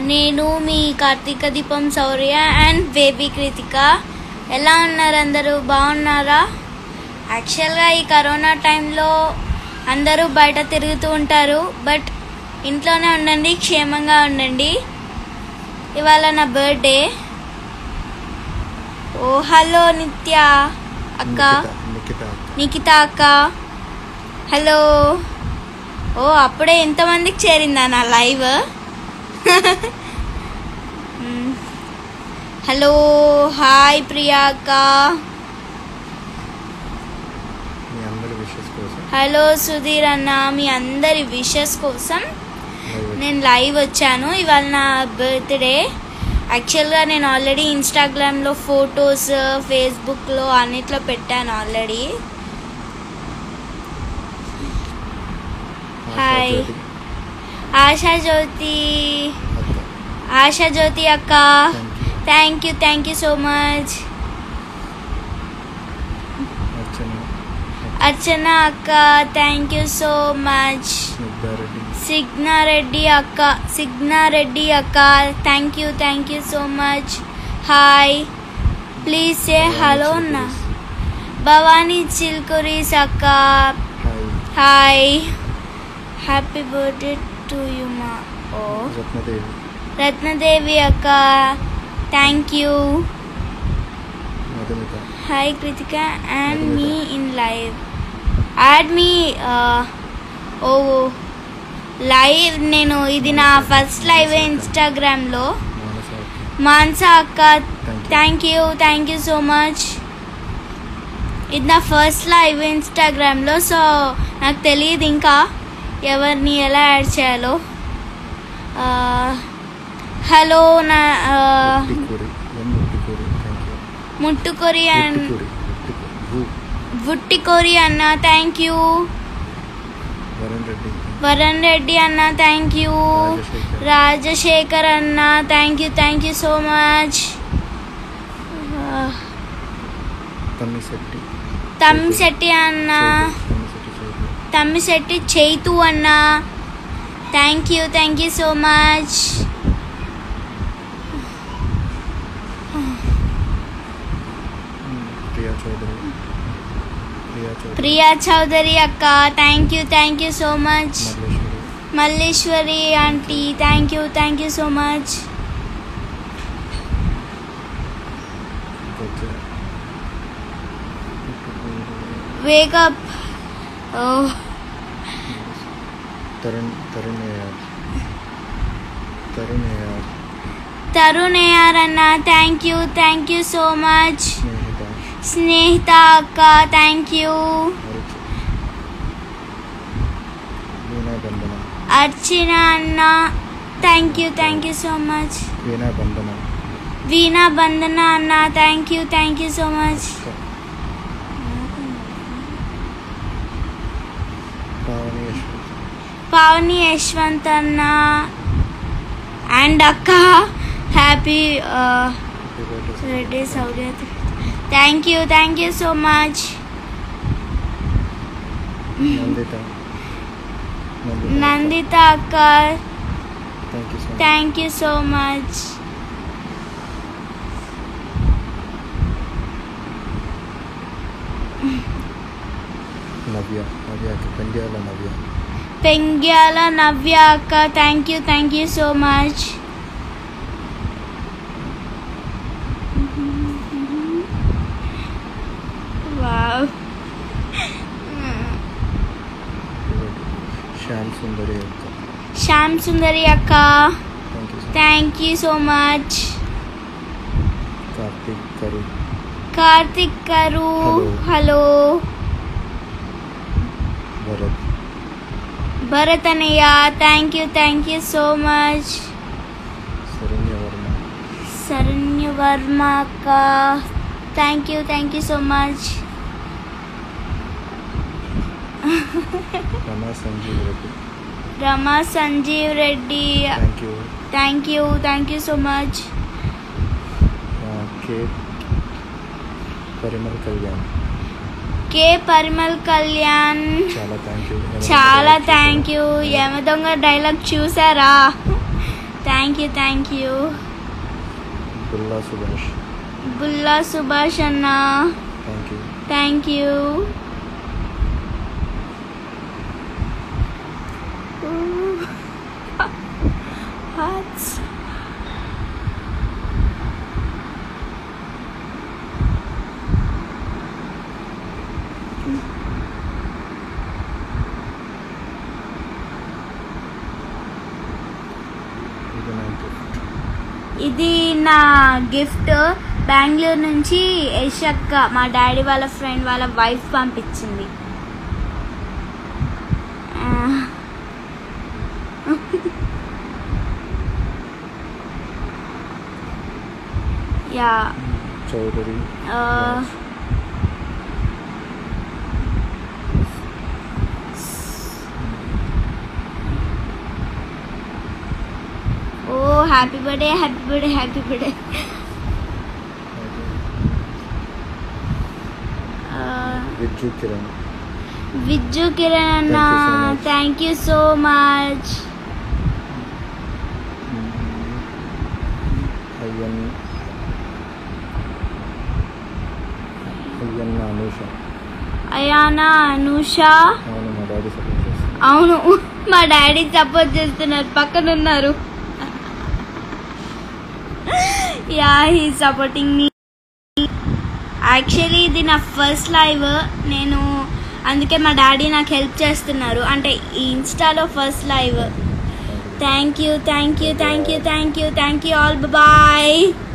నేను మీ కార్తీక దీపం శౌర్య and baby Krittika ఎలా ఉన్నారు అందరూ బాగున్నారా యాక్చువల్గా ఈ కరోనా టైంలో అందరూ బయట తిరుగుతూ ఉంటారు బట్ ఇంట్లోనే ఉండండి క్షేమంగా ఉండండి ఇవాళ నా బర్త్డే ఓ హలో నిత్య అక్క నిఖిత నిఖిత అక్క హలో ఓ అప్పుడే ఎంతమందికి చేరిందా నా లైవ్ మ్. హలో హాయ్ ప్రియా అక్క మీ అందరి విషెస్ కోసం హలో సుధీర్ అన్న మీ అందరి విషెస్ కోసం live నేను లైవ్ వచ్చాను ఇవాళ నా బర్త్డే యాక్చువల్గా నేను ఆల్రెడీ ఇన్స్టాగ్రామ్లో ఫొటోస్ ఫేస్బుక్లో అన్నిట్లో పెట్టాను ఆల్రెడీ ఆశా హాయ్. జ్యోతి ఆశా జ్యోతి అక్క ఆశా జ్యోతి అక్క thank thank you you thank you so much Archana Archana అక్క thank you so much Snigdha Reddy Signa Reddy అక్క సిగ్నారెడ్డి అక్క thank you thank you so much hi please say hello నా భవానీ చిల్కురీస్ అక్క hi hi happy birthday to you మా ఓ రత్నదేవి రత్నదేవి అక్క thank you Madhumitha hi Kruthika and me in live add me oh live నేను ఇది నా ఫస్ట్ లైవ్ ఇన్స్టాగ్రామ్లో మానస అక్క మాన్సా అక్క thank you thank you so much ఇది నా ఫస్ట్ లైవ్ ఇన్స్టాగ్రామ్లో సో నాకు తెలియదు ఇంకా ఎవరిని ఎలా యాడ్ చేయాలో హలో నా ఆ, Muttikuri M Muttikuri thank you Muttukori and Muttikuri Muttikuri భూ బుట్టికోరి అన్న థ్యాంక్ యూ వరుణ్ రెడ్డి వరుణ్ రెడ్డి అన్న థ్యాంక్ యూ రాజశేఖర్. రాజశేఖర్ అన్న thank you thank you so much Tammisetti Tammisetti అన్న తమ్మిశెట్టి చౌదరి తమ్మిశెట్టి చైతు అన్న thank you thank you so much Priya Chowdary Priya Chowdary Priya Chowdary అక్క thank you thank you so much Malleswari Malleswari aunty thank you thank you so much గజ్జ wake up ఓ Tarun Tarun AR Tarun AR Tarun AR అన్న thank you thank you so much Snehitha Snehitha అక్క thank you Aruchi Veena Bandhana Archana అన్న thank you thank you so much Veena Bandhana Veena Bandhana అన్న thank you thank you so much Pavani Yashwanth Pavani Yashwanth అన్న and అక్క happy happy birthday birthday Sourya thank you thank you so much Nanditha Nanditha అక్క thank you so much thank you so much Navya Navya Pendyala Navya Pengyala Navya అక్క thank you thank you so much wow Shyam Sundari యొక్క శ్యామ్ సుందరి అక్క thank you so thank you so much much Karthik కరు కార్తిక్ గారు hello Bharath Bharath అనయ్య thank you thank you so much Saranya Varma Saranya Varma అక్క thank you thank you so much Rama Sanjeev Reddy Rama Sanjeev Reddy thank you thank you thank you so much K Parimal Kalyan K Parimal Kalyan చాలా thank you చాలా thank you Yamadonga dialogue చూసారా thank you thank you Bulla Subhash Bulla Subhash అన్న thank you thank you Hearts. ఇది నా gift. ఇది నా gift Bengaluru నుంచి యశక్క మా డాడీ వాళ్ళ ఫ్రెండ్ వాళ్ళ వైఫ్ పంపించింది ఆ, యా చౌదరి ఆ, ఓ happy birthday happy birthday happy birthday Vijju Kiran Vijju Kiran అన్న thank you so much Ayyan Ayyanna Anusha Ayana Anusha అవును మా డాడీ సపోర్ట్ చేస్తాను అవును మా డాడీ సపోర్ట్ చేస్తున్నారు పక్కన ఉన్నారు yeah he supporting me actually ఇది నా ఫస్ట్ లైవ్ నేను అందుకే మా డాడీ నాకు హెల్ప్ చేస్తున్నారు అంటే ఈ ఇన్స్టాలో first live thank you thank you thank you thank you thank you all bye